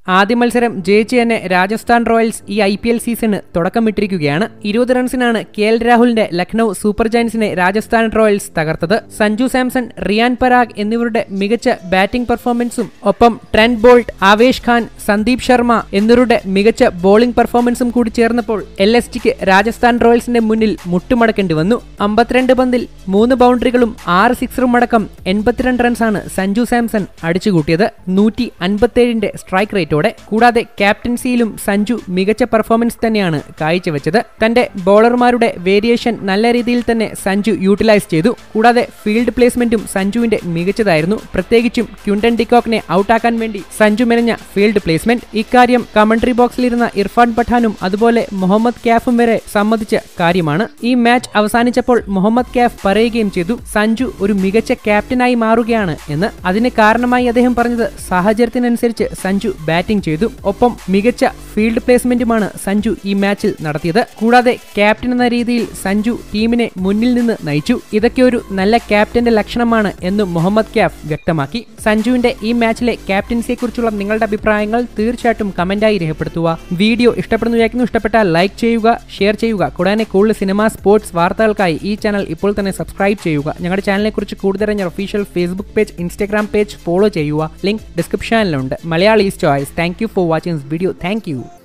ആദ്യ മത്സരം ജയിച്ച് തന്നെ രാജസ്ഥാൻ റോയൽസ് ഈ ഐ പി എൽ സീസണ് തുടക്കമിട്ടിരിക്കുകയാണ് ഇരുപത് റൺസിനാണ് കെ എൽ രാഹുലിന്റെ ലക്നൌ സൂപ്പർ ജയൻസിനെ രാജസ്ഥാൻ റോയൽസ് തകർത്തത് സഞ്ജു സാംസൺ റിയാൻ പരാഗ് എന്നിവരുടെ മികച്ച ബാറ്റിംഗ് പെർഫോമൻസും ഒപ്പം ട്രെന്റ് ബോൾട്ട് ആവേശ് ഖാൻ സന്ദീപ് ശർമ്മ എന്നിവരുടെ മികച്ച ബോളിംഗ് പെർഫോമൻസും കൂടി ചേർന്നപ്പോൾ എൽ എസ് ടിക്ക് രാജസ്ഥാൻ റോയൽസിന്റെ മുന്നിൽ മുട്ടുമടക്കേണ്ടി വന്നു അമ്പത്തിരണ്ട് പന്തിൽ മൂന്ന് ബൗണ്ടറികളും ആറ് സിക്സറും അടക്കം എൺപത്തിരണ്ട് റൺസാണ് സഞ്ജു സാംസൺ അടിച്ചുകൂട്ടിയത് നൂറ്റി അൻപത്തിയേഴിന്റെ സ്ട്രൈക്ക് റേറ്റോടെ കൂടാതെ ക്യാപ്റ്റൻസിയിലും സഞ്ജു മികച്ച പെർഫോമൻസ് തന്നെയാണ് കാഴ്ചവെച്ചത് തന്റെ ബോളർമാരുടെ വേരിയേഷൻ നല്ല രീതിയിൽ തന്നെ സഞ്ജു യൂട്ടിലൈസ് ചെയ്തു കൂടാതെ ഫീൽഡ് പ്ലേസ്മെന്റും സഞ്ജുവിന്റെ മികച്ചതായിരുന്നു പ്രത്യേകിച്ചും ക്യുണ്ടൻ ഡിക്കോക്കിനെ ഔട്ടാക്കാൻ വേണ്ടി സഞ്ജു മെനഞ്ഞ ഫീൽഡ് പ്ലേസ്മെന്റ് ഇക്കാര്യം കമന്ററി ബോക്സിലിരുന്ന ഇർഫാൻ പഠാനും അതുപോലെ മുഹമ്മദ് ക്യാഫും വരെ സമ്മതിച്ച കാര്യമാണ് ഈ മാച്ച് അവസാനിച്ചപ്പോൾ മുഹമ്മദ് ക്യാഫ് പറയുകയും ചെയ്തു സഞ്ജു ഒരു മികച്ച ക്യാപ്റ്റനായി മാറുകയാണ് എന്ന് അതിന് കാരണമായി അദ്ദേഹം പറഞ്ഞത് സാഹചര്യത്തിനനുസരിച്ച് സഞ്ജു ബാറ്റിംഗ് ചെയ്തു ഒപ്പം മികച്ച ഫീൽഡ് പ്ലേസ്മെന്റുമാണ് സഞ്ജു ഈ മാച്ചിൽ നടത്തിയത് കൂടാതെ ക്യാപ്റ്റൻ എന്ന രീതിയിൽ സഞ്ജു ടീമിനെ മുന്നിൽ നിന്ന് നയിച്ചു ഇതൊക്കെ ഒരു നല്ല ക്യാപ്റ്റന്റെ ലക്ഷണമാണ് എന്ന് മുഹമ്മദ് ക്യാഫ് വ്യക്തമാക്കി സഞ്ജുവിന്റെ ഈ മാച്ചിലെ ക്യാപ്റ്റൻസിയെക്കുറിച്ചുള്ള നിങ്ങളുടെ അഭിപ്രായങ്ങൾ തീർച്ചയായിട്ടും കമന്റായി രേഖപ്പെടുത്തുക വീഡിയോ ഇഷ്ടപ്പെടുന്നു വിചാരിക്കുന്നു ഇഷ്ടപ്പെട്ടാൽ ലൈക്ക് ചെയ്യുക ഷെയർ ചെയ്യുക കൂടാതെ കൂടുതൽ സിനിമ സ്പോർട്സ് വാർത്തകൾക്കായി ഈ ചാനൽ ഇപ്പോൾ തന്നെ സബ്സ്ക്രൈബ് ചെയ്യുക ഞങ്ങളുടെ ചാനലിനെക്കുറിച്ച് കൂടുതൽ ഞാൻ official Facebook page Instagram page follow ചെയ്യുക ലിങ്ക് ഡിസ്ക്രിപ്ഷനിലുണ്ട് Malayali choice thank you for watching this video thank U